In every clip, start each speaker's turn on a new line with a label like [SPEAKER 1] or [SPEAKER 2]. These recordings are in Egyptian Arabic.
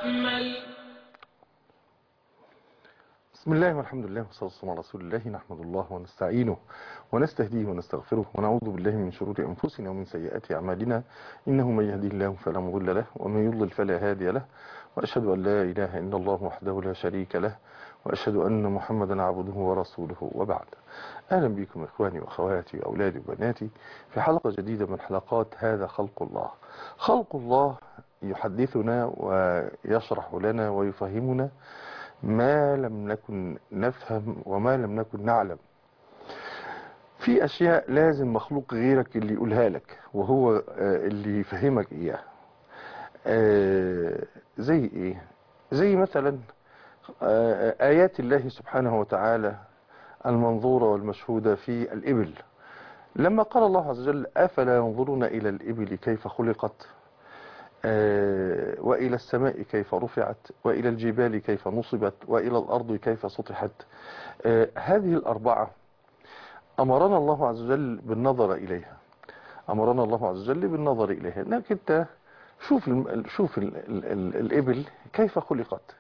[SPEAKER 1] تأمل
[SPEAKER 2] بسم الله والحمد لله والصلاة والسلام على رسول الله نحمد الله ونستعينه ونستهديه ونستغفره ونعوذ بالله من شرور أنفسنا ومن سيئات أعمالنا إنه من يهديه الله فلا مضل له ومن يضلل فلا هادي له وأشهد أن لا إله إلا الله وحده لا شريك له وأشهد أن محمدا عبده ورسوله وبعد أهلا بكم إخواني وأخواتي وأولادي وبناتي في حلقة جديدة من حلقات هذا خلق الله خلق الله يحدثنا ويشرح لنا ويفهمنا ما لم نكن نفهم وما لم نكن نعلم في أشياء لازم مخلوق غيرك اللي يقولها لك وهو آه، اللي يفهمك إياها آه، زي إيه زي مثلا آه، آيات الله سبحانه وتعالى المنظورة والمشهودة في الإبل لما قال الله عز وجل أفلا ينظرون إلى الإبل كيف خلقت آه، وإلى السماء كيف رفعت وإلى الجبال كيف نصبت وإلى الأرض كيف سطحت آه، هذه الأربعة أمرنا الله عز وجل بالنظر إليها أمرنا الله عز وجل بالنظر إليها إنك أنت شوف الم- شوف ال ال ال الإبل كيف خلقت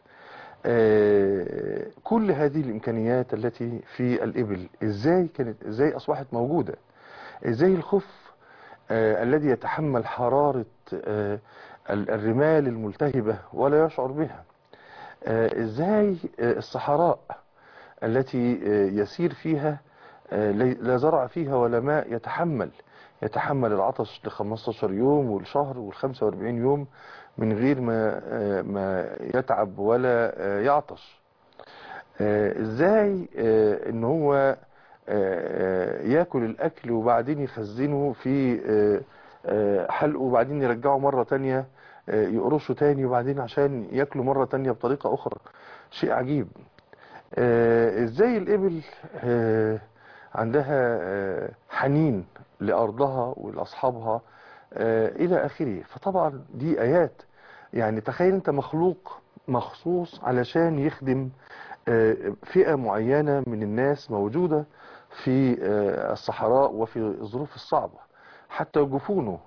[SPEAKER 2] آه، كل هذه الإمكانيات التي في الإبل إزاي كانت إزاي أصبحت موجودة إزاي الخف آه، الذي يتحمل حرارة آه، ال- الرمال الملتهبة ولا يشعر بها آه، إزاي آه، الصحراء التي آه، يسير فيها آه، لي- لا زرع فيها ولا ماء يتحمل يتحمل العطش ل 15 يوم والشهر وال 45 يوم من غير ما آه، ما يتعب ولا آه، يعطش آه، ازاي آه، ان هو آه، آه، ياكل الاكل وبعدين يخزنه في آه، آه، حلقه وبعدين يرجعه مرة تانية آه، يقرشه تاني وبعدين عشان ياكله مرة تانية بطريقة اخرى شيء عجيب آه، ازاي الابل آه، عندها آه، حنين لارضها ولاصحابها آه، الى اخره فطبعا دي ايات يعني تخيل انت مخلوق مخصوص علشان يخدم آه، فئة معينة من الناس موجودة في آه، الصحراء وفي الظروف الصعبة حتى جفونه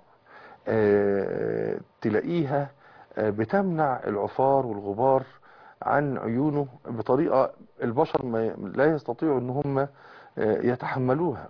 [SPEAKER 2] آه، تلاقيها آه، بتمنع العفار والغبار عن عيونه بطريقة البشر ما لا يستطيعوا ان هم آه، يتحملوها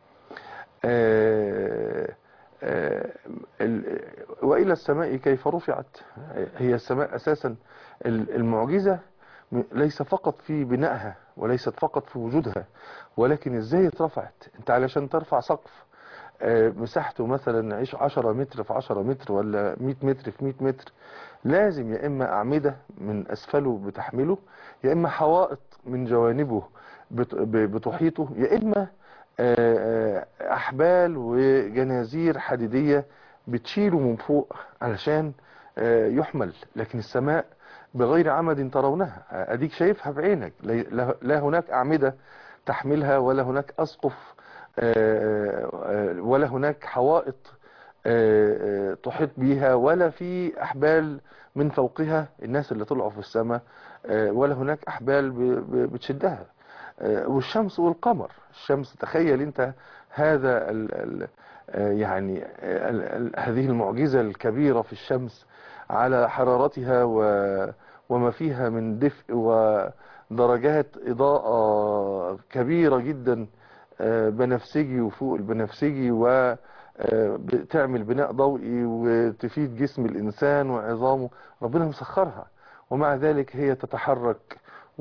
[SPEAKER 2] آه، آه، ال- وإلى السماء كيف رفعت هي السماء أساسا ال- المعجزة م- ليس فقط في بنائها وليست فقط في وجودها ولكن ازاي اترفعت انت علشان ترفع سقف آه، مساحته مثلا عيش 10 متر في 10 متر ولا 100 متر في 100 متر لازم يا اما اعمدة من اسفله بتحمله يا اما حوائط من جوانبه بت- ب- بتحيطه يا اما آه، آه، احبال وجنازير حديدية بتشيله من فوق علشان آه، يحمل لكن السماء بغير عمد ترونها اديك شايفها بعينك لا- لا لا هناك اعمدة تحملها ولا هناك اسقف آه، آه، ولا هناك حوائط آه، آه، تحيط بيها ولا في احبال من فوقها الناس اللي طلعوا في السماء آه، ولا هناك احبال ب- ب- بتشدها آه، والشمس والقمر الشمس تخيل انت هذا ال ال آه، يعني آه، ال ال هذه المعجزة الكبيرة في الشمس على حرارتها و وما فيها من دفء ودرجات إضاءة كبيرة جدا آه، بنفسجي وفوق البنفسجي وبتعمل بناء ضوئي وتفيد جسم الإنسان وعظامه ربنا مسخرها ومع ذلك هي تتحرك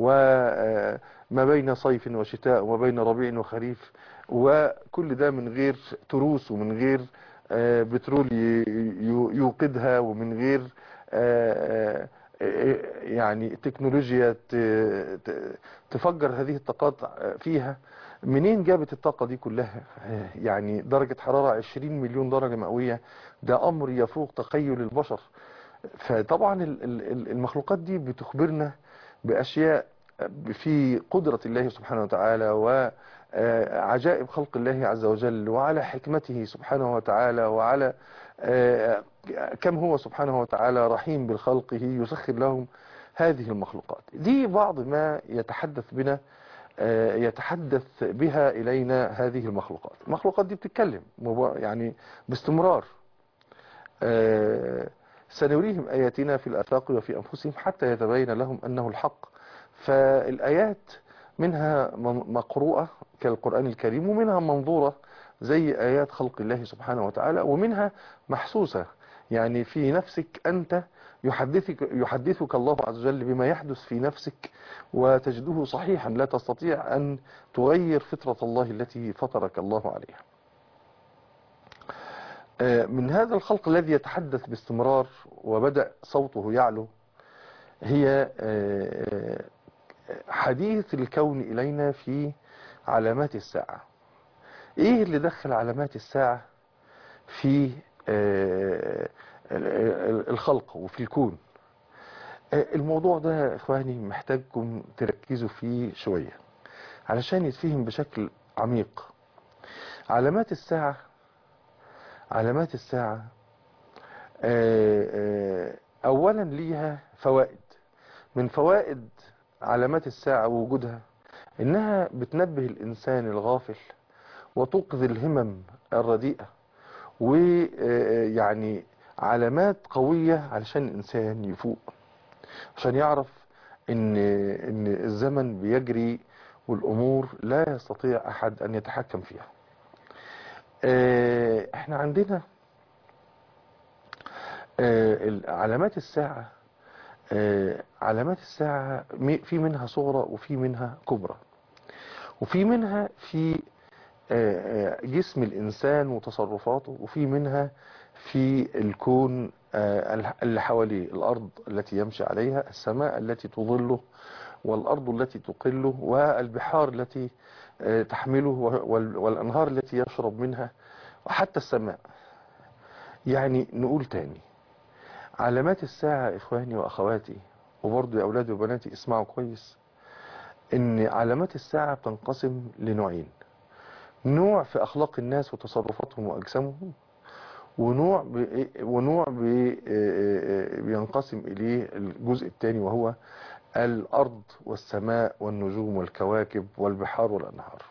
[SPEAKER 2] وما بين صيف وشتاء وما بين ربيع وخريف وكل ده من غير تروس ومن غير آه، بترول ي- ي- يوقدها ومن غير آه، آه، يعني تكنولوجيا ت- ت- تفجر هذه الطاقات فيها منين جابت الطاقة دي كلها آه، يعني درجة حرارة 20 مليون درجة مئوية ده أمر يفوق تخيل البشر فطبعا ال- ال- ال- المخلوقات دي بتخبرنا بأشياء في قدرة الله سبحانه وتعالى وعجائب خلق الله عز وجل وعلى حكمته سبحانه وتعالى وعلى آه، كم هو سبحانه وتعالى رحيم بخلقه يسخر لهم هذه المخلوقات دي بعض ما يتحدث بنا آه، يتحدث بها إلينا هذه المخلوقات المخلوقات دي بتتكلم مبا- يعني باستمرار آه، سنريهم آياتنا في الآفاق وفي أنفسهم حتى يتبين لهم أنه الحق فالآيات منها مقروءة كالقرآن الكريم ومنها منظورة زي آيات خلق الله سبحانه وتعالى ومنها محسوسة يعني في نفسك أنت يحدثك, يحدثك الله عز وجل بما يحدث في نفسك وتجده صحيحا لا تستطيع أن تغير فطرة الله التي فطرك الله عليها من هذا الخلق الذي يتحدث باستمرار وبدأ صوته يعلو هي حديث الكون إلينا في علامات الساعة ايه اللي دخل علامات الساعة في الخلق وفي الكون الموضوع ده يا اخواني محتاجكم تركزوا فيه شوية علشان يتفهم بشكل عميق علامات الساعة علامات الساعة اولا ليها فوائد من فوائد علامات الساعة ووجودها انها بتنبه الانسان الغافل وتوقظ الهمم الرديئة ويعني علامات قوية علشان الإنسان يفوق عشان يعرف إن, إن الزمن بيجري والأمور لا يستطيع أحد أن يتحكم فيها احنا عندنا علامات الساعة علامات الساعة في منها صغرى وفي منها كبرى وفي منها في جسم الإنسان وتصرفاته وفي منها في الكون اللي حواليه الأرض التي يمشي عليها السماء التي تظله والأرض التي تقله والبحار التي تحمله والأنهار التي يشرب منها وحتى السماء يعني نقول تاني علامات الساعة إخواني وأخواتي وبرضو يا أولادي وبناتي اسمعوا كويس إن علامات الساعة بتنقسم لنوعين نوع في أخلاق الناس وتصرفاتهم وأجسامهم ونوع ب... ونوع ب... بينقسم إليه الجزء الثاني وهو الأرض والسماء والنجوم والكواكب والبحار والأنهار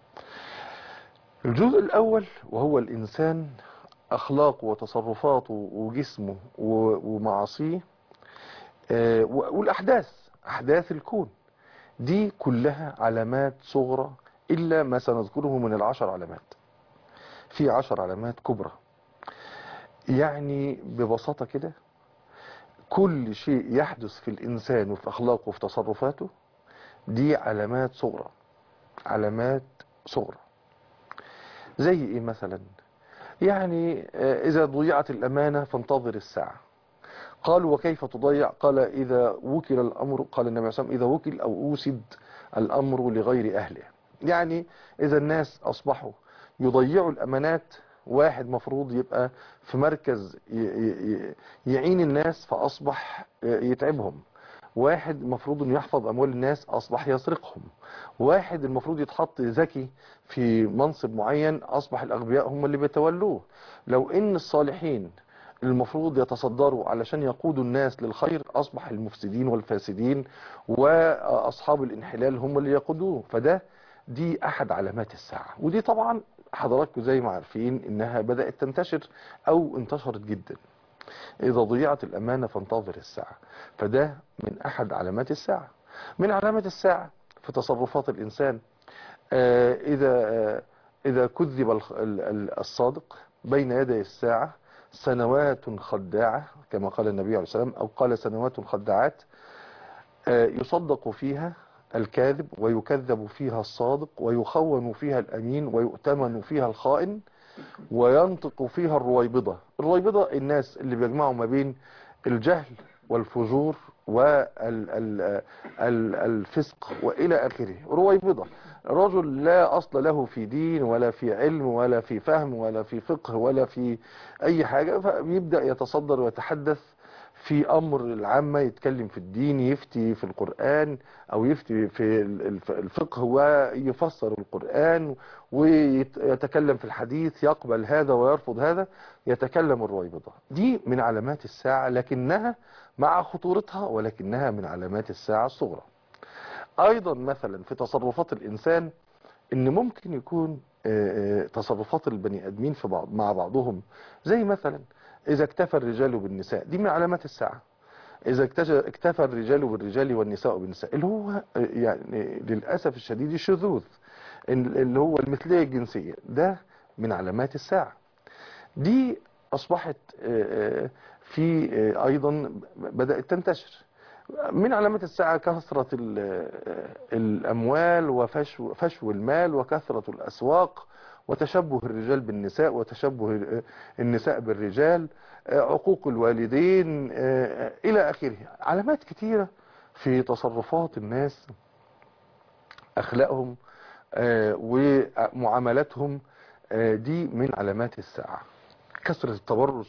[SPEAKER 2] الجزء الأول وهو الإنسان أخلاقه وتصرفاته وجسمه ومعاصيه والأحداث أحداث الكون دي كلها علامات صغرى إلا ما سنذكره من العشر علامات في عشر علامات كبرى يعني ببساطة كده كل شيء يحدث في الإنسان وفي أخلاقه وفي تصرفاته دي علامات صغرى علامات صغرى زي إيه مثلا يعني إذا ضيعت الأمانة فانتظر الساعة قالوا وكيف تضيع قال إذا وكل الأمر قال النبي صلى الله عليه وسلم إذا وكل أو أوسد الأمر لغير أهله يعني إذا الناس أصبحوا يضيعوا الأمانات واحد مفروض يبقى في مركز يعين الناس فأصبح يتعبهم واحد مفروض انه يحفظ اموال الناس اصبح يسرقهم واحد المفروض يتحط ذكي في منصب معين اصبح الاغبياء هم اللي بيتولوه لو ان الصالحين المفروض يتصدروا علشان يقودوا الناس للخير اصبح المفسدين والفاسدين واصحاب الانحلال هم اللي يقودوه فده دي احد علامات الساعة ودي طبعا حضراتكم زي ما عارفين انها بدأت تنتشر او انتشرت جدا اذا ضيعت الامانة فانتظر الساعة فده من احد علامات الساعة من علامات الساعة في تصرفات الانسان آه اذا آه اذا كذب الصادق بين يدي الساعة سنوات خداعة كما قال النبي عليه السلام او قال سنوات خداعات آه يصدق فيها الكاذب ويكذب فيها الصادق ويخون فيها الأمين ويؤتمن فيها الخائن وينطق فيها الرويبضة الرويبضة الناس اللي بيجمعوا ما بين الجهل والفجور والفسق وإلى آخره رويبضة رجل لا أصل له في دين ولا في علم ولا في فهم ولا في فقه ولا في أي حاجة فبيبدأ يتصدر ويتحدث في امر العامة يتكلم في الدين يفتي في القرآن او يفتي في الفقه ويفسر القرآن ويتكلم في الحديث يقبل هذا ويرفض هذا يتكلم الرويبضة دي من علامات الساعة لكنها مع خطورتها ولكنها من علامات الساعة الصغرى ايضا مثلا في تصرفات الانسان ان ممكن يكون تصرفات البني ادمين في بعض مع بعضهم زي مثلا إذا اكتفى الرجال بالنساء دي من علامات الساعة إذا اكتج- اكتفى الرجال بالرجال والنساء بالنساء اللي هو يعني للأسف الشديد الشذوذ اللي هو المثلية الجنسية ده من علامات الساعة دي أصبحت آه، آه، في آه، أيضا بدأت تنتشر من علامات الساعة كثرة ال- آه، الأموال وفشو فشو المال وكثرة الأسواق وتشبه الرجال بالنساء وتشبه آه، النساء بالرجال آه، عقوق الوالدين آه، إلى آخره علامات كثيرة في تصرفات الناس أخلاقهم آه، ومعاملاتهم آه، دي من علامات الساعة كثرة التبرج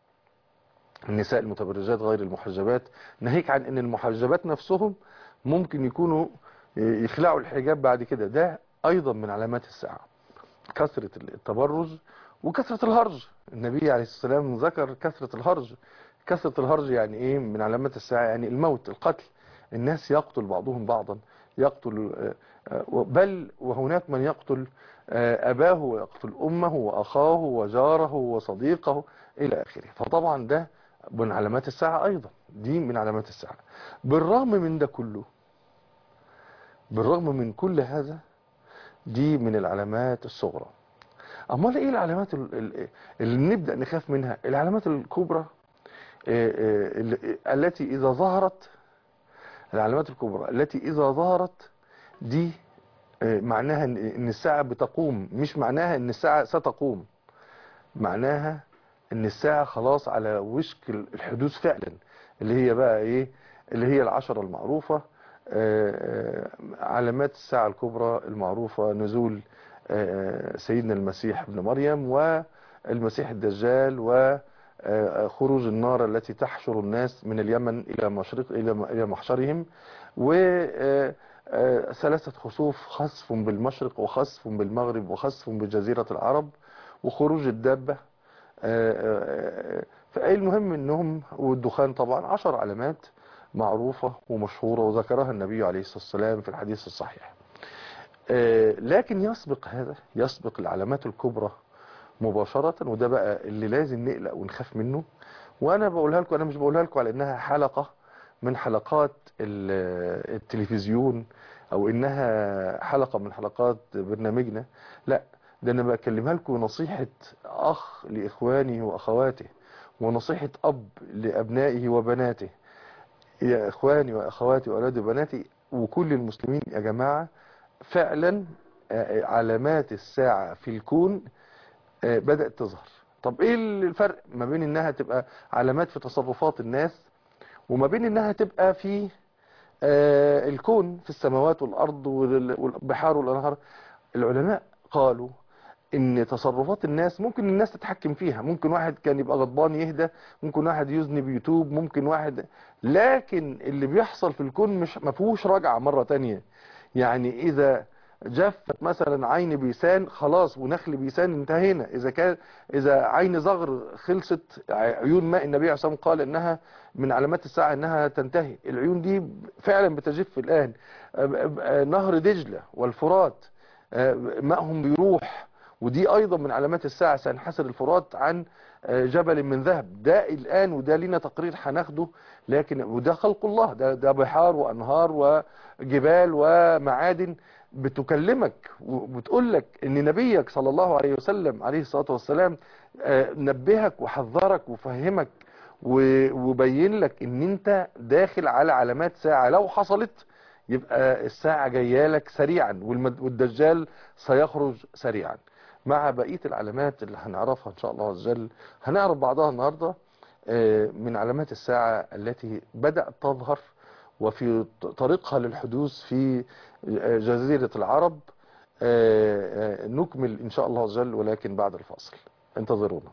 [SPEAKER 2] النساء المتبرجات غير المحجبات ناهيك عن ان المحجبات نفسهم ممكن يكونوا يخلعوا الحجاب بعد كده ده ايضا من علامات الساعة كثرة التبرج وكثرة الهرج النبي عليه الصلاة والسلام ذكر كثرة الهرج كثرة الهرج يعني ايه من علامات الساعة يعني الموت القتل الناس يقتل بعضهم بعضا يقتل آه، آه، بل وهناك من يقتل آه، أباه ويقتل أمه وأخاه وجاره وصديقه إلى آخره فطبعا ده من علامات الساعة أيضا دي من علامات الساعة بالرغم من ده كله بالرغم من كل هذا دي من العلامات الصغرى أمال إيه العلامات ال- ال- اللي نبدأ نخاف منها العلامات الكبرى آه، آه، ال- التي إذا ظهرت العلامات الكبرى التي إذا ظهرت دي آه، معناها إن إن الساعة بتقوم مش معناها إن الساعة ستقوم معناها إن الساعة خلاص على وشك الحدوث فعلا اللي هي بقى إيه اللي هي العشرة المعروفة آه، آه، علامات الساعة الكبرى المعروفة نزول آه، سيدنا المسيح ابن مريم والمسيح الدجال وخروج النار التي تحشر الناس من اليمن إلى مشرق إلى إلى محشرهم وثلاثة خسوف خسف بالمشرق وخسف بالمغرب وخسف بجزيرة العرب وخروج الدابة فالمهم انهم والدخان طبعا عشر علامات معروفة ومشهورة وذكرها النبي عليه الصلاة والسلام في الحديث الصحيح آه، لكن يسبق هذا يسبق العلامات الكبرى مباشرة وده بقى اللي لازم نقلق ونخاف منه وانا بقولها لكم انا مش بقولها لكم على انها حلقة من حلقات ال- التلفزيون او انها حلقة من حلقات برنامجنا لا ده انا بكلمها لكم نصيحة اخ لاخوانه واخواته ونصيحة اب لابنائه وبناته يا اخواني واخواتي واولادي وبناتي وكل المسلمين يا جماعة فعلا آه، علامات الساعة في الكون آه، بدأت تظهر طب ايه الفرق ما بين انها تبقى علامات في تصرفات الناس وما بين انها تبقى في آه، الكون في السماوات والارض وال- والبحار والانهار العلماء قالوا ان تصرفات الناس ممكن الناس تتحكم فيها ممكن واحد كان يبقى غضبان يهدى ممكن واحد يذنب يتوب ممكن واحد لكن اللي بيحصل في الكون مش ما فيهوش رجعة مرة تانية يعني اذا جفت مثلا عين بيسان خلاص ونخل بيسان انتهينا اذا كان اذا عين زغر خلصت عيون ماء النبي عليه الصلاه والسلام قال انها من علامات الساعه انها تنتهي العيون دي فعلا بتجف الان نهر دجله والفرات ماءهم بيروح ودي ايضا من علامات الساعه سينحسر الفرات عن جبل من ذهب ده الان وده لينا تقرير هناخده لكن وده خلق الله ده ده بحار وانهار وجبال ومعادن بتكلمك وبتقول لك ان نبيك صلى الله عليه وسلم عليه الصلاه والسلام آه، نبهك وحذرك وفهمك و- وبين لك ان انت داخل على علامات ساعه لو حصلت يبقى الساعه جايه لك سريعا والمد- والدجال سيخرج سريعا مع بقيه العلامات اللي هنعرفها ان شاء الله عز وجل هنعرف بعضها النهارده آه، من علامات الساعه التي بدات تظهر وفي ط- طريقها للحدوث في آه، جزيرة العرب آه، آه، نكمل إن شاء الله عز وجل ولكن بعد الفاصل انتظرونا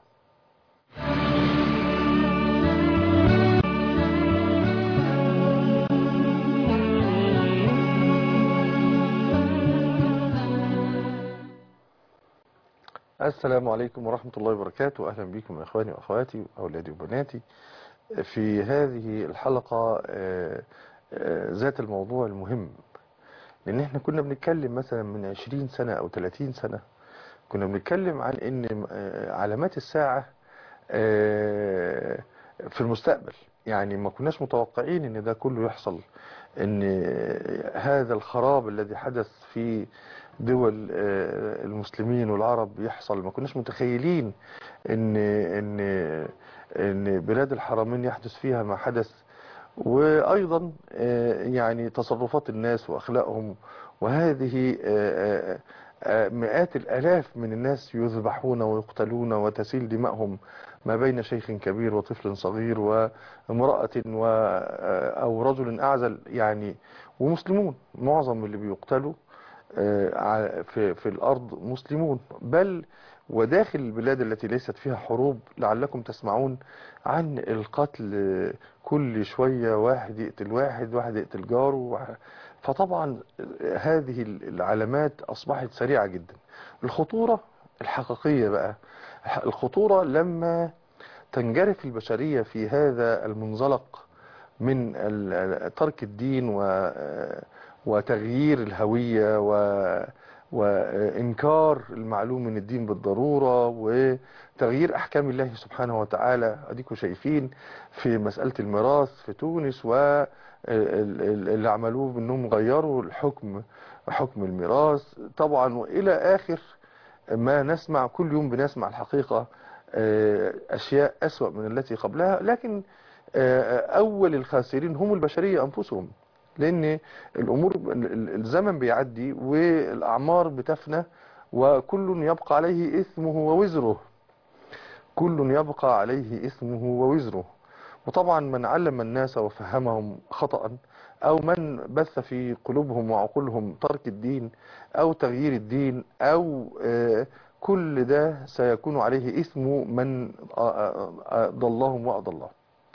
[SPEAKER 2] السلام عليكم ورحمة الله وبركاته أهلا بكم يا إخواني وأخواتي وأولادي وبناتي في هذه الحلقة آه، آه، ذات الموضوع المهم لأن احنا كنا بنتكلم مثلا من 20 سنة أو 30 سنة كنا بنتكلم عن ان آه، علامات الساعة آه، في المستقبل يعني ما كناش متوقعين ان ده كله يحصل ان هذا الخراب الذي حدث في دول آه، المسلمين والعرب يحصل ما كناش متخيلين ان ان ان بلاد الحرمين يحدث فيها ما حدث وايضا آه، يعني تصرفات الناس واخلاقهم وهذه آه، آه، آه، مئات الالاف من الناس يذبحون ويقتلون وتسيل دماءهم ما بين شيخ كبير وطفل صغير وامرأة و او رجل اعزل يعني ومسلمون معظم اللي بيقتلوا آه، ع- في في الارض مسلمون بل وداخل البلاد التي ليست فيها حروب لعلكم تسمعون عن القتل آه، كل شوية واحد يقتل واحد واحد يقتل جاره واحد- فطبعا آه، هذه العلامات أصبحت سريعة جدا الخطورة الحقيقية بقى الخطورة لما تنجرف البشرية في هذا المنزلق من ال- ال- ترك الدين و وتغيير الهوية و وإنكار المعلوم من الدين بالضرورة وتغيير أحكام الله سبحانه وتعالى أديكم شايفين في مسألة الميراث في تونس واللي عملوه بأنهم غيروا الحكم حكم الميراث طبعا وإلى آخر ما نسمع كل يوم بنسمع الحقيقة آه، أشياء أسوأ من التي قبلها لكن آه، أول الخاسرين هم البشرية أنفسهم لأن الأمور ال- ال- الزمن بيعدي والأعمار بتفنى وكل يبقى عليه إثمه ووزره كل يبقى عليه إثمه ووزره وطبعا من علم الناس وفهمهم خطأ أو من بث في قلوبهم وعقولهم ترك الدين أو تغيير الدين أو آه، كل ده سيكون عليه إثم من آه، آه، آه، ضلهم وأضلهم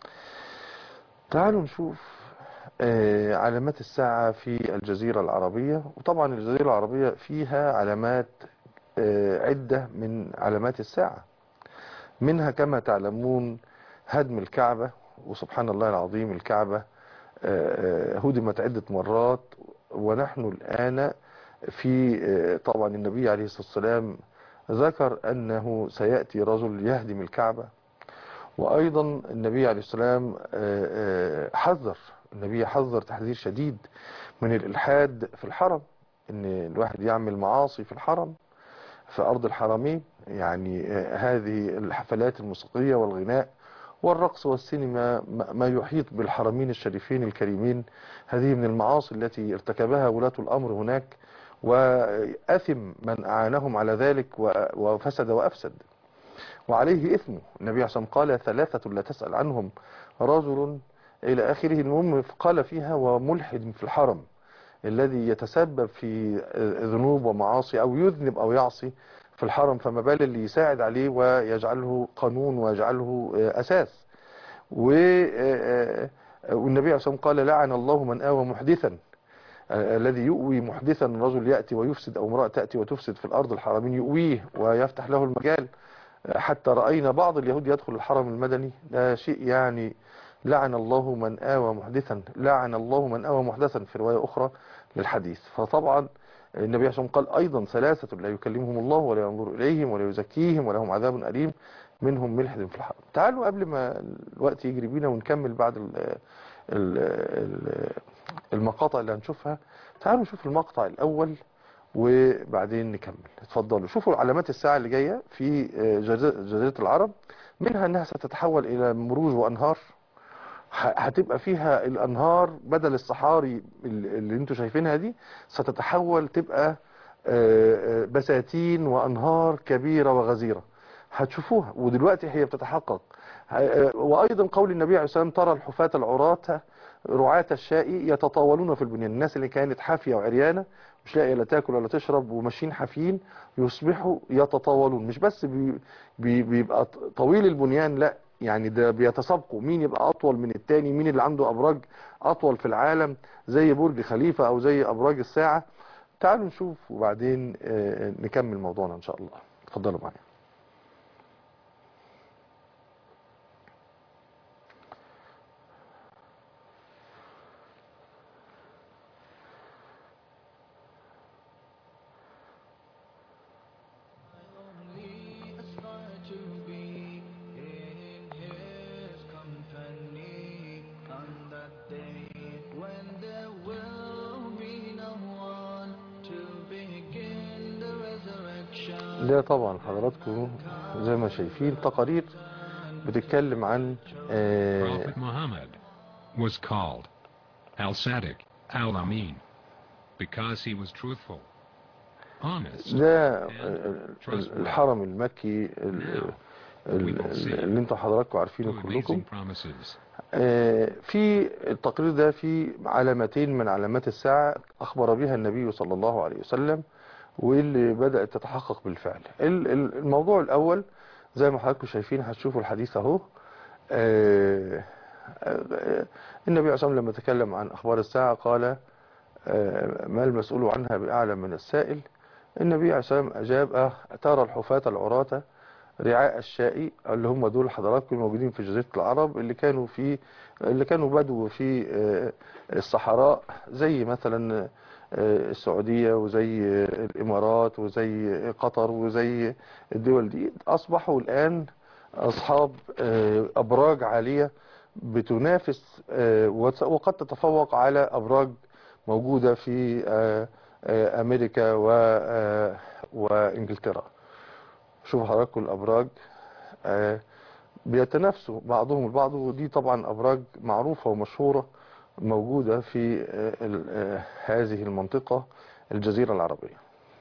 [SPEAKER 2] تعالوا نشوف آه، علامات الساعة في الجزيرة العربية وطبعا الجزيرة العربية فيها علامات آه، عدة من علامات الساعة منها كما تعلمون هدم الكعبة وسبحان الله العظيم الكعبة آه، آه، هدمت عدة مرات ونحن الآن في آه، طبعا النبي عليه الصلاة والسلام ذكر أنه سيأتي رجل يهدم الكعبة وأيضا النبي عليه السلام آه، آه، حذر النبي حذر تحذير شديد من الإلحاد في الحرم إن الواحد يعمل معاصي في الحرم في أرض الحرمين يعني آه، هذه الحفلات الموسيقية والغناء والرقص والسينما ما- ما يحيط بالحرمين الشريفين الكريمين هذه من المعاصي التي ارتكبها ولاة الأمر هناك وأثم من أعانهم على ذلك و- وفسد وأفسد وعليه إثمه النبي عليه الصلاة والسلام قال ثلاثة لا تسأل عنهم رجل إلى آخره المهم قال فيها وملحد في الحرم الذي يتسبب في ذنوب ومعاصي أو يذنب أو يعصي في الحرم فما بال اللي يساعد عليه ويجعله قانون ويجعله أساس و- والنبي عليه الصلاة والسلام قال لعن الله من آوى محدثا الذي يؤوي محدثا رجل يأتي ويفسد أو امرأة تأتي وتفسد في الأرض الحرمين يؤويه ويفتح له المجال حتى رأينا بعض اليهود يدخل الحرم المدني ده شيء يعني لعن الله من آوى محدثا لعن الله من آوى محدثا في رواية أخرى للحديث فطبعا النبي عليه الصلاة والسلام قال أيضا ثلاثة لا يكلمهم الله ولا ينظر إليهم ولا يزكيهم ولهم عذاب أليم منهم ملحد في الحرم تعالوا قبل ما الوقت يجري بينا ونكمل بعد ال ال ال المقاطع اللي هنشوفها تعالوا نشوف المقطع الأول وبعدين نكمل اتفضلوا شوفوا علامات الساعة اللي جاية في جزيرة جزيرة العرب منها انها ستتحول الى مروج وانهار ه- هتبقى فيها الانهار بدل الصحاري اللي اللي انتوا شايفينها دي ستتحول تبقى آه، آه، بساتين وانهار كبيرة وغزيرة هتشوفوها ودلوقتي هي بتتحقق آه، وايضا قول النبي عليه الصلاة والسلام ترى الحفاة العراة رعاة الشاء يتطاولون في البنيان الناس اللي كانت حافية وعريانة مش لاقيه لا تاكل ولا تشرب وماشيين حافيين يصبحوا يتطاولون مش بس بي بي بيبقى ط- طويل البنيان لا يعني ده بيتسابقوا مين يبقى اطول من التاني مين اللي عنده ابراج اطول في العالم زي برج خليفة او زي ابراج الساعة تعالوا نشوف وبعدين آه، نكمل موضوعنا ان شاء الله اتفضلوا معايا
[SPEAKER 1] only aspire to be
[SPEAKER 2] ده طبعا حضراتكم زي ما شايفين تقارير بتتكلم عن آه،
[SPEAKER 1] Prophet Muhammad was called Al-Sadiq Al-Amin because he was truthful, honest,
[SPEAKER 2] ده آه، الحرم المكي ال- ال- ال- اللي انتوا حضراتكم
[SPEAKER 1] to
[SPEAKER 2] عارفينه كلكم
[SPEAKER 1] amazing promises.
[SPEAKER 2] آه، في التقرير ده في علامتين من علامات الساعة أخبر بها النبي صلى الله عليه وسلم واللي بدأت تتحقق بالفعل ال- ال- الموضوع الأول زي ما حضراتكم شايفين هتشوفوا الحديث أهو آه، آه، النبي عليه الصلاة والسلام لما تكلم عن أخبار الساعة قال آه، ما المسؤول عنها بأعلم من السائل النبي عليه الصلاة والسلام أجاب أه ترى الحفاة العراة رعاء الشاء اللي هم دول حضراتكم الموجودين في جزيرة العرب اللي كانوا في اللي كانوا بدو في آه، الصحراء زي مثلا آه، السعودية وزي آه، الإمارات وزي قطر وزي الدول دي أصبحوا الآن أصحاب آه، أبراج عالية بتنافس آه، وت- وقد تتفوق على أبراج موجودة في آه، آه، أمريكا و- آه، وإنجلترا شوفوا حضراتكم الأبراج آه، بيتنافسوا بعضهم البعض ودي طبعا أبراج معروفة ومشهورة موجودة في آه، ال- آه، هذه المنطقة الجزيرة العربية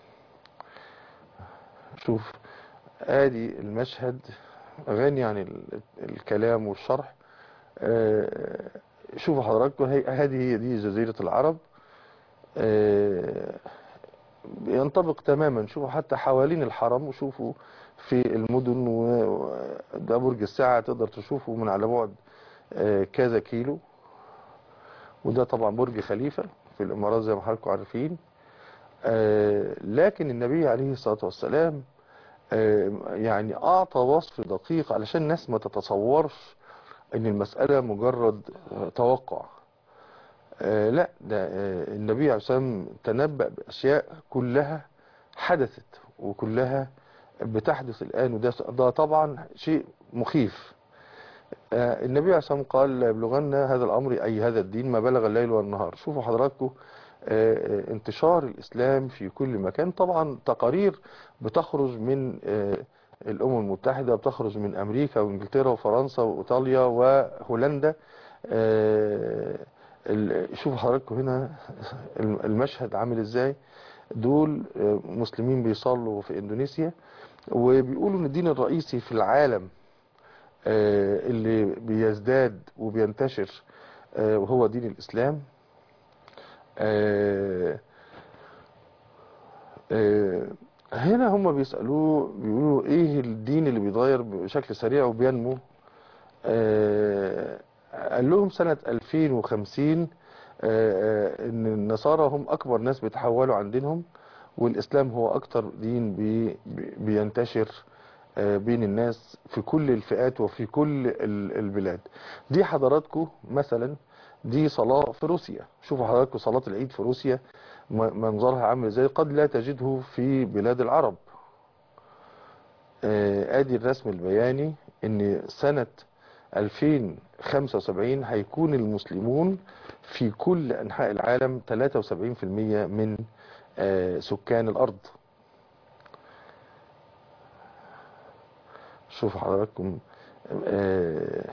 [SPEAKER 2] شوف ادي المشهد غني عن ال- الكلام والشرح آه، شوفوا حضراتكم هي- هذه هي دي جزيرة العرب آه، ينطبق تماما شوفوا حتى حوالين الحرم وشوفوا في المدن وده برج الساعة تقدر تشوفه من على بعد آه، كذا كيلو وده طبعا برج خليفة في الإمارات زي ما حضراتكم عارفين آه، لكن النبي عليه الصلاة والسلام آه، يعني أعطى وصف دقيق علشان الناس ما تتصورش ان المسألة مجرد آه، توقع آه، لا ده آه، النبي عليه الصلاة والسلام تنبأ بأشياء كلها حدثت وكلها بتحدث الآن وده ده طبعا شيء مخيف آه، النبي عليه الصلاة والسلام قال لا يبلغن هذا الأمر أي هذا الدين ما بلغ الليل والنهار شوفوا حضراتكم آه، آه، انتشار الإسلام في كل مكان طبعا تقارير بتخرج من آه، الأمم المتحدة بتخرج من أمريكا وإنجلترا وفرنسا وإيطاليا وهولندا آه، ال- شوفوا حضراتكم هنا المشهد عامل ازاي دول آه، مسلمين بيصلوا في اندونيسيا وبيقولوا ان الدين الرئيسي في العالم آه، اللي بيزداد وبينتشر آه، وهو دين الاسلام آه، آه، هنا هم بيسألوه بيقولوا ايه الدين اللي بيتغير بشكل سريع وبينمو آه، قال لهم سنة 2050 آه، آه، ان النصارى هم اكبر ناس بيتحولوا عن دينهم والاسلام هو اكتر دين بي بي- بينتشر آه، بين الناس في كل الفئات وفي كل ال- البلاد دي حضراتكم مثلا دي صلاة في روسيا شوفوا حضراتكم صلاة العيد في روسيا م- منظرها عامل ازاي قد لا تجده في بلاد العرب آه، ادي الرسم البياني ان سنة 2075 هيكون المسلمون في كل انحاء العالم 73% من آه، سكان الارض شوفوا حضراتكم آه،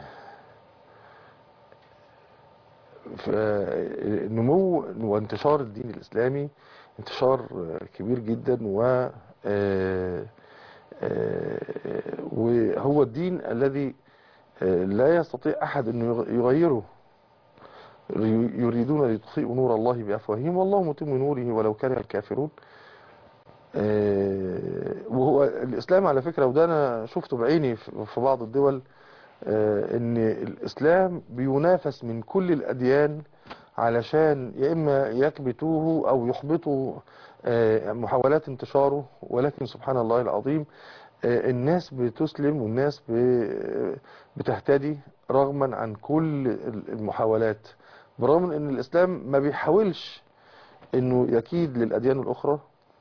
[SPEAKER 2] فنمو وانتشار الدين الإسلامي انتشار آه، كبير جدا و آه، آه، وهو الدين الذي آه، لا يستطيع أحد أن يغ- يغيره يريدون ليطفئوا نور الله بأفواههم والله متم نوره ولو كره الكافرون آه، وهو الإسلام على فكرة وده أنا شفته بعيني في في بعض الدول آه، ان الاسلام بينافس من كل الاديان علشان يا اما يكبتوه او يحبطوا آه، محاولات انتشاره ولكن سبحان الله العظيم آه، الناس بتسلم والناس ب- بتهتدي رغما عن كل المحاولات برغم من ان الاسلام ما بيحاولش انه يكيد للاديان الاخرى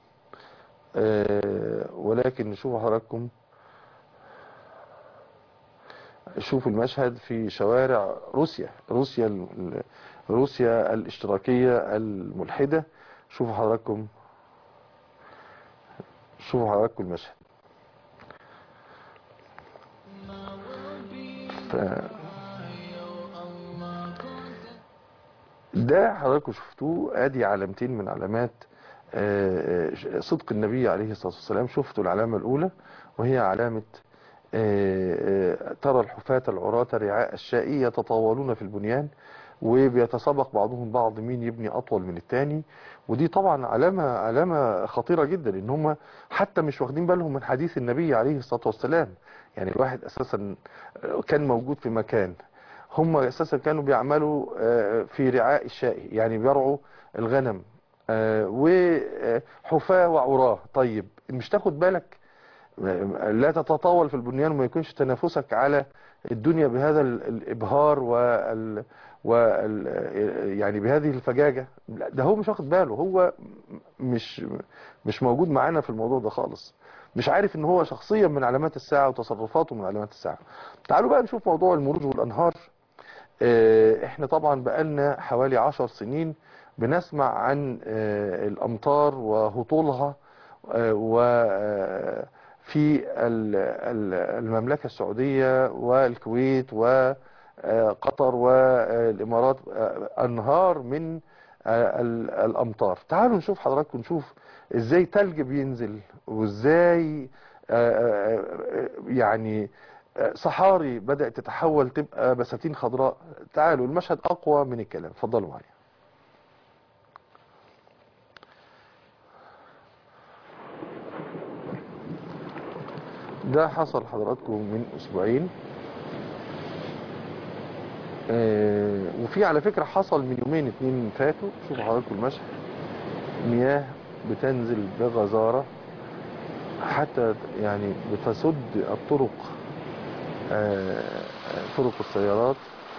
[SPEAKER 2] آه، ولكن نشوف حضراتكم شوفوا المشهد في شوارع روسيا روسيا ال- روسيا الاشتراكية الملحدة شوفوا حضراتكم شوفوا حضراتكم المشهد ف... ده حضراتكم شفتوه ادي علامتين من علامات آه، آه، صدق النبي عليه الصلاة والسلام شفتوا العلامة الأولى وهي علامة آه، آه، ترى الحفاة العراة رعاء الشاء يتطاولون في البنيان وبيتسابق بعضهم بعض مين يبني أطول من التاني ودي طبعا علامة علامة خطيرة جدا ان هم حتى مش واخدين بالهم من حديث النبي عليه الصلاة والسلام يعني الواحد أساسا كان موجود في مكان هم أساسا كانوا بيعملوا آه، في رعاء الشاء يعني بيرعوا الغنم آه، وحفاة وعراه طيب مش تاخد بالك لا تتطاول في البنيان وما يكونش تنافسك على الدنيا بهذا ال- الإبهار وال وال يعني بهذه الفجاجة لا، ده هو مش واخد باله هو مش مش موجود معانا في الموضوع ده خالص مش عارف ان هو شخصيا من علامات الساعة وتصرفاته من علامات الساعة تعالوا بقى نشوف موضوع المروج والأنهار آه، احنا طبعا بقالنا حوالي عشر سنين بنسمع عن آه، الأمطار وهطولها وفي المملكة السعودية والكويت وقطر والإمارات آه، أنهار من آه، ال- الأمطار تعالوا نشوف حضراتكم نشوف ازاي تلج بينزل وازاي آه، آه، يعني آه، صحاري بدأت تتحول تبقى بساتين خضراء تعالوا المشهد أقوى من الكلام اتفضلوا معايا ده حصل حضراتكم من أسبوعين آه، وفي على فكرة حصل من يومين اتنين فاتوا شوفوا حضراتكم المشهد مياه بتنزل بغزارة حتى يعني بتسد الطرق آه، آه، طرق السيارات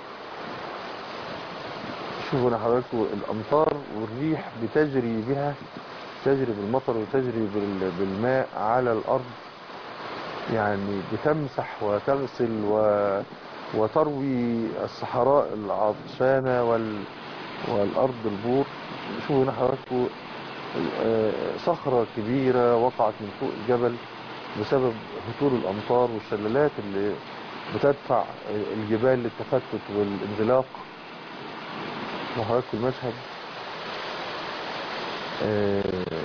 [SPEAKER 2] شوفوا انا حضراتكم الامطار والريح بتجري بها تجري بالمطر وتجري بال- بالماء على الارض يعني بتمسح وتغسل و... وتروي الصحراء العطشانة وال... والأرض البور شوفوا هنا حضراتكم آه، صخرة كبيرة وقعت من فوق الجبل بسبب هطول الأمطار والشلالات اللي بتدفع الجبال للتفتت والانزلاق وحضراتكم المشهد آه،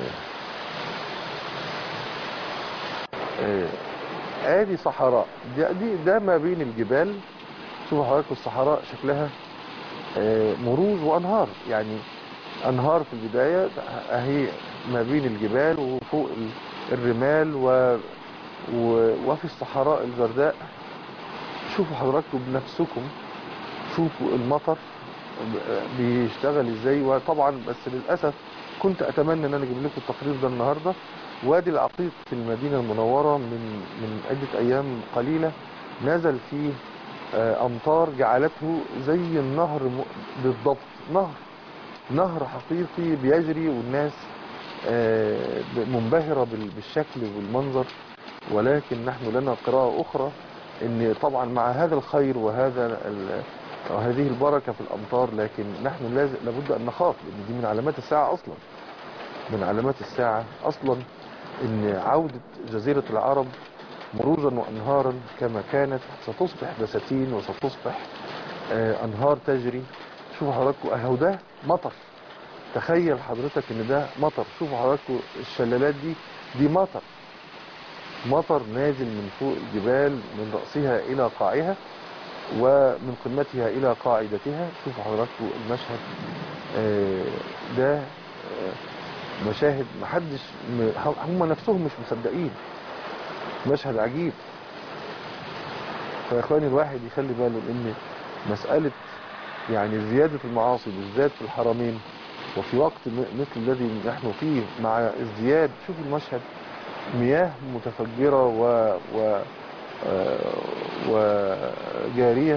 [SPEAKER 2] آه، ادي صحراء ده, دي ده ما بين الجبال شوفوا حضراتكم الصحراء شكلها آه، مروج وانهار يعني انهار في البداية اهي ما بين الجبال وفوق ال- الرمال و و- وفي الصحراء الجرداء شوفوا حضراتكم بنفسكم شوفوا المطر ب- بيشتغل ازاي وطبعا بس للأسف كنت اتمنى ان انا اجيب لكم التقرير ده النهاردة وادي العقيق في المدينة المنورة من من عدة ايام قليلة نزل فيه آه، امطار جعلته زي النهر م- بالضبط نهر نهر حقيقي بيجري والناس آه، ب- منبهرة بال- بالشكل والمنظر ولكن نحن لنا قراءة أخرى ان طبعا مع هذا الخير وهذا ال- وهذه البركة في الأمطار لكن نحن لازم لابد أن نخاف لأن دي من علامات الساعة أصلا من علامات الساعة أصلا ان عودة جزيرة العرب مروجا وأنهارا كما كانت ستصبح بساتين وستصبح آه، أنهار تجري شوفوا حضراتكم أهو ده مطر تخيل حضرتك ان ده مطر شوفوا حضراتكم الشلالات دي دي مطر مطر نازل من فوق الجبال من رأسها إلى قاعها ومن قمتها إلى قاعدتها شوفوا حضراتكم المشهد آه، ده آه، مشاهد محدش م- هم نفسهم مش مصدقين مشهد عجيب فيا اخواني الواحد يخلي باله ان مسألة يعني زيادة المعاصي بالذات في الحرمين وفي وقت م- مثل الذي نحن فيه مع ازدياد شوفوا المشهد مياه متفجرة و و آه، وجارية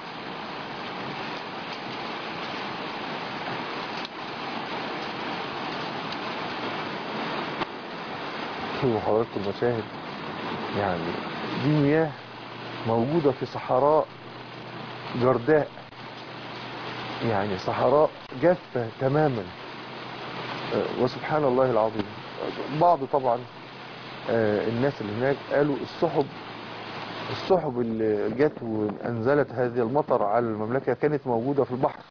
[SPEAKER 2] شوفوا حضراتكم المشاهد يعني دي مياه موجودة في صحراء جرداء يعني صحراء جافة تماما آه، وسبحان الله العظيم بعض طبعا آه، الناس اللي هناك قالوا السحب السحب اللي جت وانزلت هذه المطر على المملكة كانت موجودة في البحر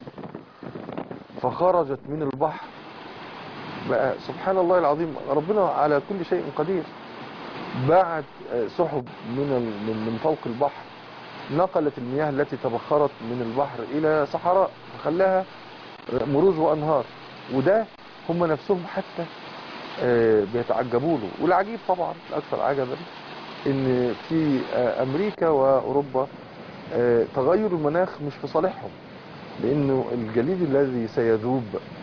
[SPEAKER 2] فخرجت من البحر بقى سبحان الله العظيم ربنا على كل شيء قدير بعت آه، سحب من ال- من من فوق البحر نقلت المياه التي تبخرت من البحر الى صحراء فخلاها مروج وانهار وده هم نفسهم حتى آه، بيتعجبوا له والعجيب طبعا الاكثر عجبا ان في آه، امريكا واوروبا آه، تغير المناخ مش في صالحهم لانه الجليد الذي سيذوب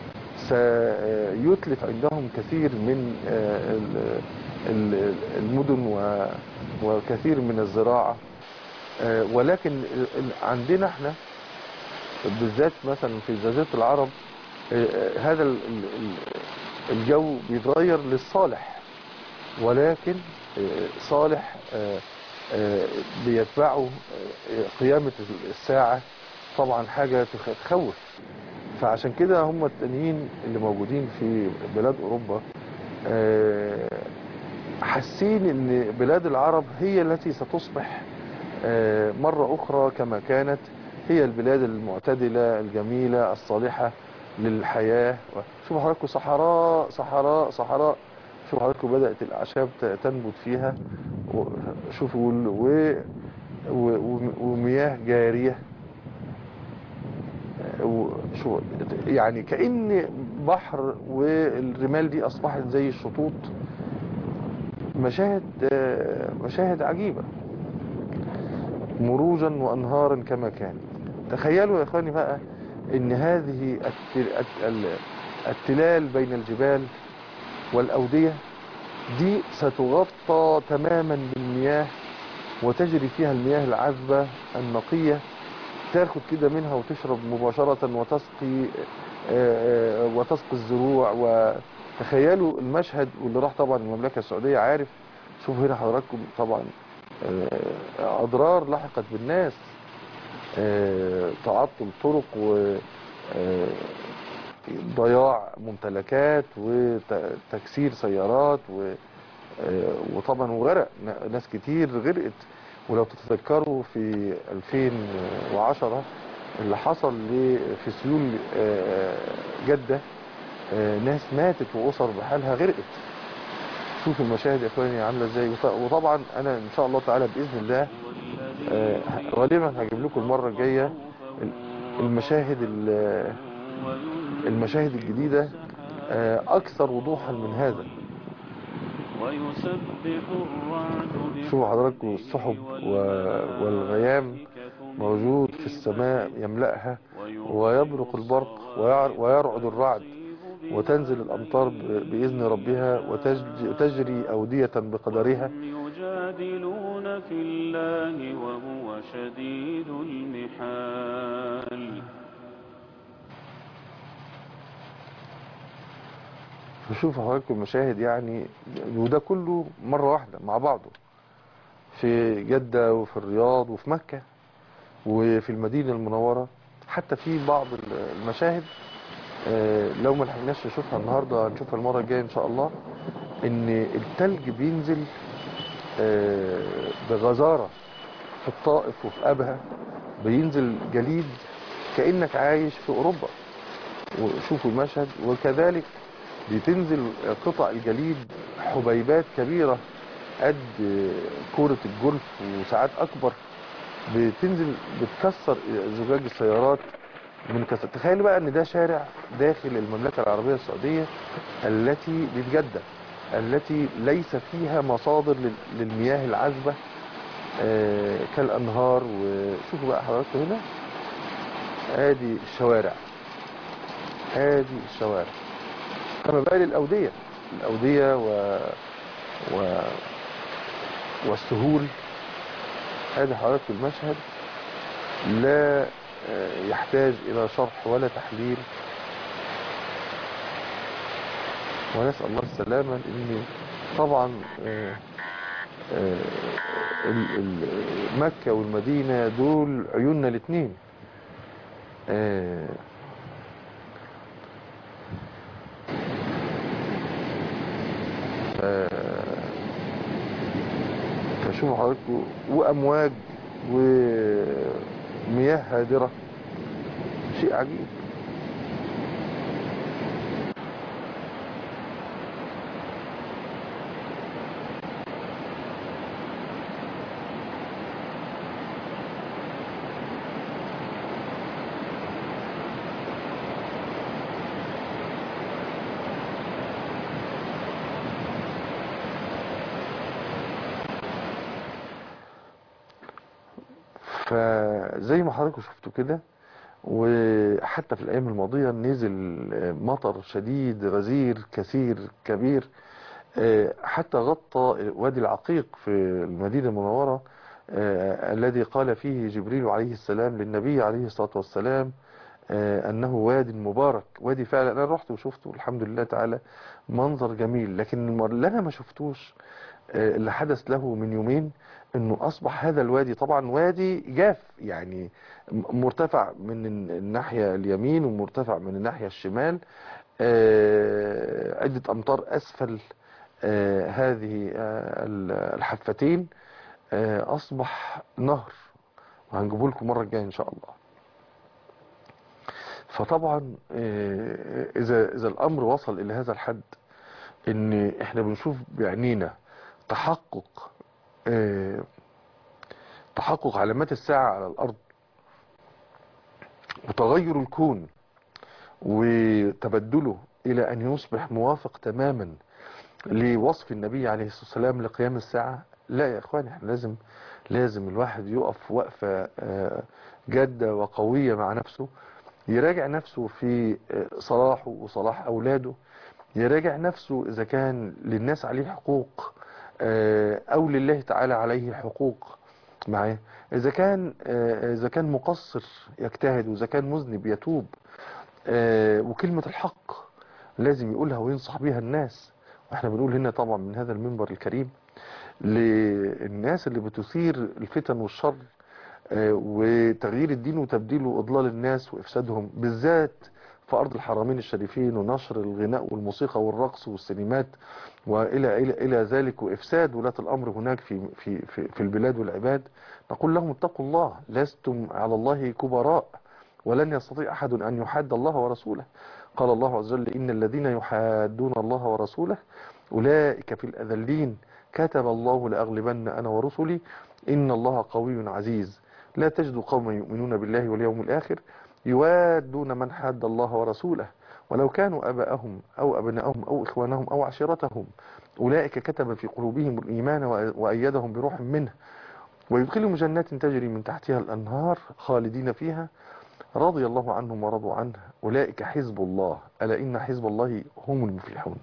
[SPEAKER 2] سيتلف عندهم كثير من آه، ال- ال- المدن و- وكثير من الزراعة آه، ولكن ال- ال- عندنا احنا بالذات مثلا في جزيرة العرب آه، آه، هذا ال- ال- ال- الجو بيتغير للصالح ولكن آه، صالح آه، آه، بيتبعه آه، قيامة الساعة طبعا حاجة تخ- تخوف فعشان كده هم التانيين اللي موجودين في بلاد أوروبا آه، حاسين ان بلاد العرب هي التي ستصبح آه، مرة أخرى كما كانت هي البلاد المعتدلة الجميلة الصالحة للحياة شوفوا حضراتكم صحراء صحراء صحراء شوفوا حضراتكم بدأت الأعشاب ت- تنبت فيها و- شوفوا وال- و... و... و- ومياه جارية و- شو يعني كأن بحر والرمال دي أصبحت زي الشطوط مشاهد آه، مشاهد عجيبة مروجا وأنهارا كما كان تخيلوا يا إخواني بقى إن هذه الت- الت- ال- التلال بين الجبال والأودية دي ستغطى تماما بالمياه وتجري فيها المياه العذبة النقية تاخد كده منها وتشرب مباشرة وتسقي آه، آه، وتسقي الزروع وتخيلوا المشهد واللي راح طبعا المملكة السعودية عارف شوف هنا حضراتكم طبعا آه، أضرار لحقت بالناس آه، تعطل طرق و آه، ضياع ممتلكات وتكسير سيارات و آه، وطبعا وغرق ن- ناس كتير غرقت ولو تتذكروا في 2010 اللي حصل ل- في سيول آه، جدة آه، ناس ماتت وأسر بحالها غرقت شوفوا المشاهد يا اخواني عامله ازاي وط- وطبعا انا ان شاء الله تعالى باذن الله آه، غالبا هجيب لكم المره الجايه ال- المشاهد ال- المشاهد الجديده آه، اكثر وضوحا من هذا شوفوا حضراتكم السحب و- والغيام موجود في السماء يملأها ويبرق البرق ويع- ويرعد الرعد وتنزل الأمطار ب- بإذن ربها وتج- وتجري أودية بقدرها
[SPEAKER 3] يجادلون في الله وهو شديد المحال
[SPEAKER 2] فشوفوا حضراتكم المشاهد يعني وده كله مرة واحدة مع بعضه في جدة وفي الرياض وفي مكة وفي المدينة المنورة حتى في بعض المشاهد آه، لو ما لحقناش نشوفها النهاردة هنشوفها المرة الجاية ان شاء الله ان التلج بينزل آه، بغزارة في الطائف وفي أبها بينزل جليد كأنك عايش في أوروبا وشوفوا المشهد وكذلك بتنزل قطع الجليد حبيبات كبيرة قد كورة الجولف وساعات أكبر بتنزل بتكسر زجاج السيارات من كسر تخيل بقى ان ده شارع داخل المملكة العربية السعودية التي بجدة التي ليس فيها مصادر لل- للمياه العذبة آه، كالأنهار وشوفوا بقى حضراتكم هنا ادي الشوارع ادي الشوارع كما بقى للأودية الأودية و... و... والسهول ادي حضراتكم المشهد لا آه، يحتاج إلى شرح ولا تحليل ونسأل الله السلامة لأن طبعا آه، آه، ال- ال- مكة والمدينة دول عيوننا الاثنين آه، آه، شوفوا حضراتكم وامواج ومياه هادرة شيء عجيب فزي ما حضراتكم شفتوا كده وحتى في الأيام الماضية نزل مطر شديد غزير كثير كبير آه، حتى غطى وادي العقيق في المدينة المنورة آه، الذي قال فيه جبريل عليه السلام للنبي عليه الصلاة والسلام آه، أنه واد مبارك وادي فعلا أنا رحت وشفته الحمد لله تعالى منظر جميل لكن المر- اللي أنا ما شفتوش آه، اللي حدث له من يومين انه اصبح هذا الوادي طبعا وادي جاف يعني م- مرتفع من الن- الناحية اليمين ومرتفع من الناحية الشمال آه، عدة امتار اسفل آه، هذه آه، ال- الحفتين آه، اصبح نهر وهنجيبه لكم مرة الجاية ان شاء الله فطبعا آه، اذا اذا الامر وصل الى هذا الحد ان احنا بنشوف بعينينا تحقق آه، تحقق علامات الساعة على الأرض وتغير الكون وتبدله إلى أن يصبح موافق تماما لوصف النبي عليه الصلاة والسلام لقيام الساعة لا يا إخواني احنا لازم لازم الواحد يقف وقفة آه، جادة وقوية مع نفسه يراجع نفسه في آه، صلاحه وصلاح أولاده يراجع نفسه إذا كان للناس عليه حقوق آه، أو لله تعالى عليه حقوق معاه إذا كان آه، إذا كان مقصر يجتهد وإذا كان مذنب يتوب آه، وكلمة الحق لازم يقولها وينصح بيها الناس واحنا بنقول هنا طبعا من هذا المنبر الكريم للناس اللي بتثير الفتن والشر آه، وتغيير الدين وتبديله وإضلال الناس وإفسادهم بالذات في أرض الحرمين الشريفين ونشر الغناء والموسيقى والرقص والسينمات وإلى إلى إلى ذلك وإفساد ولاة الأمر هناك في في في, في البلاد والعباد نقول لهم اتقوا الله لستم على الله كبراء ولن يستطيع أحد أن يحاد الله ورسوله قال الله عز وجل إن الذين يحادون الله ورسوله أولئك في الأذلين كتب الله لأغلبن أنا ورسلي إن الله قوي عزيز لا تجد قوما يؤمنون بالله واليوم الآخر يوادون من حاد الله ورسوله ولو كانوا أباءهم أو أبناءهم أو إخوانهم أو عشيرتهم أولئك كتب في قلوبهم الإيمان وأيدهم بروح منه ويدخلهم جنات تجري من تحتها الأنهار خالدين فيها رضي الله عنهم ورضوا عنه أولئك حزب الله ألا إن حزب الله هم المفلحون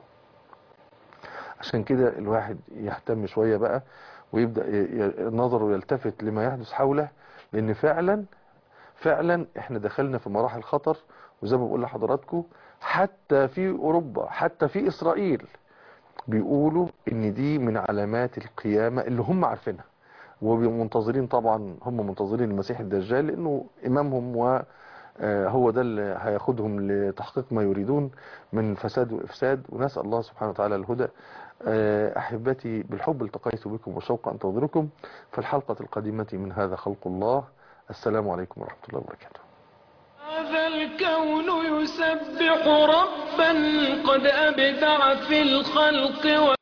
[SPEAKER 2] عشان كده الواحد يهتم شوية بقى ويبدأ ي- ي- نظره يلتفت لما يحدث حوله لأن فعلا فعلا احنا دخلنا في مراحل خطر وزي ما بقول لحضراتكم حتى في أوروبا حتى في إسرائيل بيقولوا ان دي من علامات القيامة اللي هم عارفينها ومنتظرين طبعا هم منتظرين المسيح الدجال لانه امامهم و آه، هو ده اللي هياخدهم لتحقيق ما يريدون من فساد وافساد ونسال الله سبحانه وتعالى الهدى آه، احبتي بالحب التقيت بكم وشوق انتظركم في الحلقه القادمه من هذا خلق الله السلام عليكم ورحمه الله وبركاته
[SPEAKER 4] هذا الكون يسبح ربا قد أبدع في الخلق